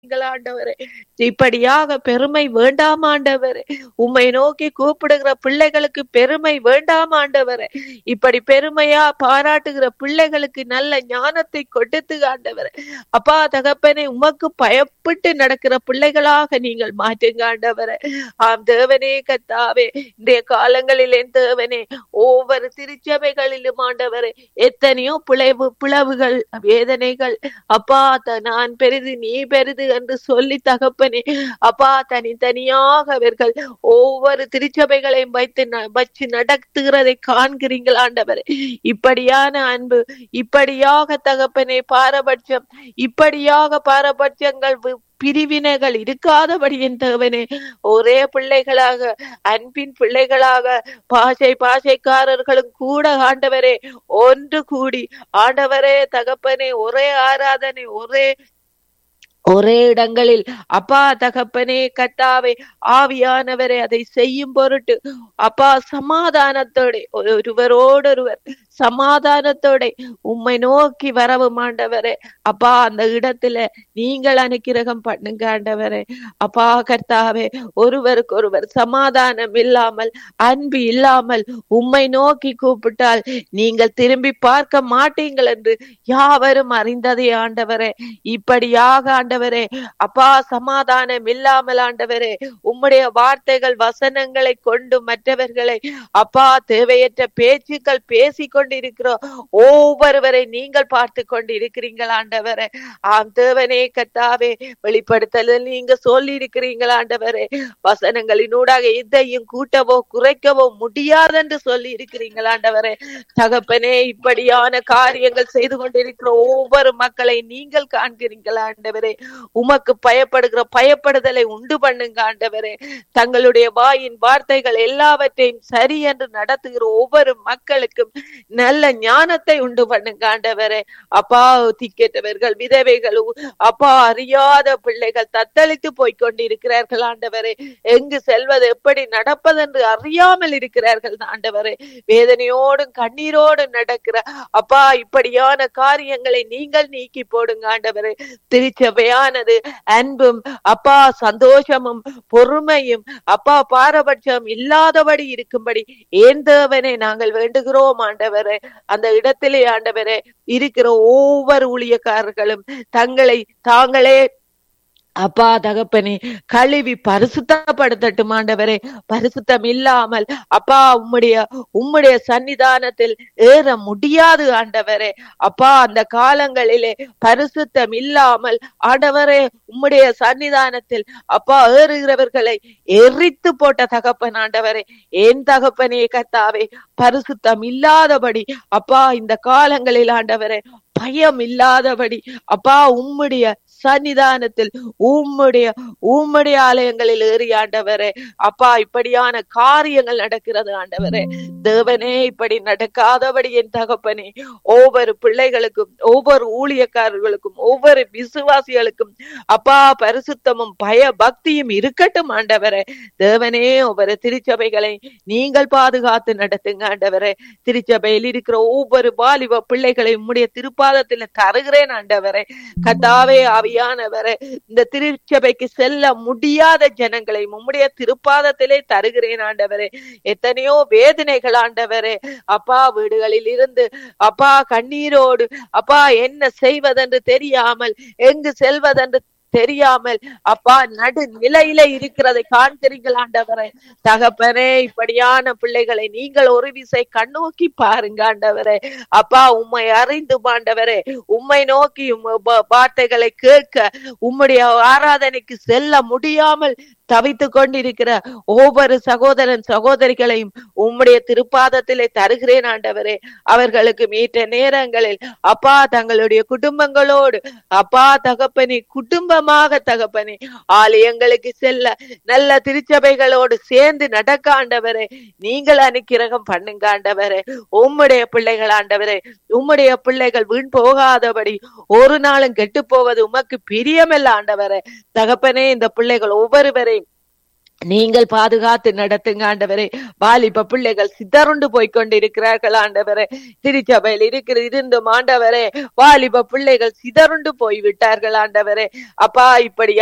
எங்கள் ஆண்டவரே இப்படியாக பெருமை வேண்டாம் ஆண்டவரே உம்மை நோக்கி கூப்பிடுகிற பிள்ளைகளுக்கு பெருமை வேண்டாம் ஆண்டவரே இப்படி பெருமையா பாராட்டுகிற பிள்ளைகளுக்கு நல்ல ஞானத்தை கொடுத்து ஆண்டவரே அப்பா தகப்பனே உமக்கு பயப்பட்டு நடக்கிற பிள்ளைகளாக நீங்கள் மாற்றுங்க ஆண்டவரே ஆம் தேவனே கத்தாவே இன்றைய காலங்களில் என் தேவனே ஒவ்வொரு திருச்சபைகளிலும் ஆண்டவரே எத்தனையோ பிளவு பிளவுகள் வேதனைகள் அப்பா த- நான் பெரிது நீ பெரிது என்று சொல்லி தகப்பனே அப்பா தனித்தனியாக அவர்கள் ஒவ்வொரு திருச்சபைகளையும் வைத்து ந- வச்சு நடத்துகிறதை காண்கிறீர்கள் ஆண்டவரே இப்படியான அன்பு இப்படியாக தகப்பனே பாரபட்சம் இப்படியாக பாரபட்சங்கள் வி- பிரிவினைகள் இருக்காதபடி என் தேவனே ஒரே பிள்ளைகளாக அன்பின் பிள்ளைகளாக பாஷை பாஷைக்காரர்களும் கூட ஆண்டவரே ஒன்று கூடி ஆண்டவரே தகப்பனே ஒரே ஆராதனை ஒரே ஒரே இடங்களில் அப்பா தகப்பனே கத்தாவே ஆவியானவரே அதை செய்யும் பொருட்டு அப்பா சமாதானத்தோட ஒருவரோடொருவர் சமாதானத்தோட உம்மை நோக்கி வரவும் ஆண்டவரே அப்பா அந்த இடத்துல நீங்கள் அனுக்கிரகம் பண்ணுங்க ஆண்டவரே அப்பா கர்த்தாவே ஒருவருக்கு ஒருவர் சமாதானம் இல்லாமல் அன்பு இல்லாமல் உம்மை நோக்கி கூப்பிட்டால் நீங்கள் திரும்பி பார்க்க மாட்டீங்கள் என்று யாவரும் அறிந்ததே ஆண்டவரே இப்படியாக ஆண்டவரே அப்பா சமாதானம் இல்லாமல் ஆண்டவரே உம்முடைய வார்த்தைகள் வசனங்களை கொண்டு மற்றவர்களை அப்பா தேவையற்ற பேச்சுக்கள் பேசிக் கொண்டிருக்கிறோம் ஒவ்வொருவரை நீங்கள் பார்த்து கொண்டு இருக்கிறீர்கள் ஆண்டவரே ஆம் தேவனே கத்தாவே வெளிப்படுத்தலில் நீங்க சொல்லி இருக்கிறீங்கள் ஆண்டவரே வசனங்களினூடாக இதையும் கூட்டவோ குறைக்கவோ முடியாதென்று சொல்லி இருக்கிறீங்கள் ஆண்டவரே தகப்பனே இப்படியான காரியங்கள் செய்து கொண்டிருக்கிற ஒவ்வொரு மக்களை நீங்கள் காண்கிறீர்கள் ஆண்டவரே உமக்கு பயப்படுகிற பயப்படுதலை உண்டு பண்ணுங்க ஆண்டவரே தங்களுடைய வாயின் வார்த்தைகள் எல்லாவற்றையும் சரி என்று நடத்துகிற ஒவ்வொரு மக்களுக்கும் நல்ல ஞானத்தை உண்டு பண்ணுங்க ஆண்டவரே அப்பா திக்கெட்டவர்கள் விதவைகள் உ- அப்பா அறியாத பிள்ளைகள் தத்தளித்து போய் கொண்டிருக்கிறார்கள் ஆண்டவரே எங்கு செல்வது எப்படி நடப்பதென்று அறியாமல் இருக்கிறார்கள் ஆண்டவரே வேதனையோடும் கண்ணீரோடும் நடக்கிற அப்பா இப்படியான காரியங்களை நீங்கள் நீக்கி போடுங்க ஆண்டவரே திருச்சபையானது அன்பும் அப்பா சந்தோஷமும் பொறுமையும் அப்பா பாரபட்சம் இல்லாதபடி இருக்கும்படி ஏன் தேவனை நாங்கள் வேண்டுகிறோம் ஆண்டவரே அந்த இடத்திலே ஆண்டவரே இருக்கிற ஒவ்வொரு ஊழியக்காரர்களும் தங்களை தாங்களே அப்பா தகப்பனே கழுவி பரிசுத்தப்படுத்தட்டும் ஆண்டவரே பரிசுத்தம் இல்லாமல் அப்பா உம்முடைய உம்முடைய சன்னிதானத்தில் ஏற முடியாது ஆண்டவரே அப்பா அந்த காலங்களிலே பரிசுத்தம் இல்லாமல் ஆண்டவரே உம்முடைய சன்னிதானத்தில் அப்பா ஏறுகிறவர்களை எரித்து போட்ட தகப்பன் ஆண்டவரே என் தகப்பனே கத்தாவே பரிசுத்தம் இல்லாதபடி அப்பா இந்த காலங்களில் ஆண்டவரே பயம் இல்லாதபடி அப்பா உம்முடைய சன்னிதானத்தில் உம்முடைய உம்முடைய ஆலயங்களில் ஏறி ஆண்டவரே அப்பா இப்படியான காரியங்கள் நடக்கிறது ஆண்டவரே தேவனே இப்படி நடக்காதபடி என் தகப்பனே ஒவ்வொரு பிள்ளைகளுக்கும் ஒவ்வொரு ஊழியக்காரர்களுக்கும் ஒவ்வொரு விசுவாசிகளுக்கும் அப்பா பரிசுத்தமும் பய பக்தியும் இருக்கட்டும் ஆண்டவரே தேவனே ஒவ்வொரு திருச்சபைகளை நீங்கள் பாதுகாத்து நடத்துங்க ஆண்டவரே திருச்சபையில் இருக்கிற ஒவ்வொரு வாலிப பிள்ளைகளை உம்முடைய திருப்பாதத்தில் தருகிறேன் ஆண்டவரே கத்தாவே ஆவியானவரே இந்த திருச்சபைக்கு செல்ல முடியாத ஜனங்களை உம்முடைய திருப்பாதத்திலே தருகிறேன் ஆண்டவரே எத்தனையோ வேதனைகள் ஆண்டவரே அப்பா வீடுகளில் இருந்து அப்பா கண்ணீரோடு அப்பா என்ன செய்வதென்று தெரியாமல் எங்கு செல்வதென்று தெரியாமல் அப்பா நடு நிலையில இருக்கிறதை காண்கிறீர்கள் ஆண்டவரே தகப்பனே இப்படியான பிள்ளைகளை நீங்கள் ஒரு விசை கண்ணோக்கி பாருங்க ஆண்டவரே அப்பா உம்மை அறிந்து ஆண்டவரே உம்மை நோக்கி உம் வ- வார்த்தைகளை கேட்க உம்முடைய ஆராதனைக்கு செல்ல முடியாமல் தவித்துக் கொண்டிருக்கிற ஒவ்வொரு சகோதரன் சகோதரிகளையும் உம்முடைய திருப்பாதத்திலே தருகிறேன் ஆண்டவரே அவர்களுக்கு மீட்ட நேரங்களில் அப்பா தங்களுடைய குடும்பங்களோடு அப்பா தகப்பனே குடும்பமாக தகப்பனே ஆலயங்களுக்கு செல்ல நல்ல திருச்சபைகளோடு சேர்ந்து நடக்க ஆண்டவரே நீங்கள் அனுக்கிரகம் பண்ணுங்க ஆண்டவரே உம்முடைய பிள்ளைகள் ஆண்டவரே உம்முடைய பிள்ளைகள் வீண் போகாதபடி ஒரு நாளும் கெட்டு போவது உமக்கு பிரியமில்ல ஆண்டவரே தகப்பனே இந்த பிள்ளைகள் ஒவ்வொருவரையும் நீங்கள் பாதுகாத்து நடத்துங்க ஆண்டவரே வாலிப பிள்ளைகள் சிதறுண்டு போய்க்கொண்டு இருக்கிறார்கள் ஆண்டவரே திருச்சபையில் இருக்கிற இருந்தும் ஆண்டவரே வாலிப பிள்ளைகள் சிதறுண்டு போய் விட்டார்கள் ஆண்டவரே அப்பா இப்படி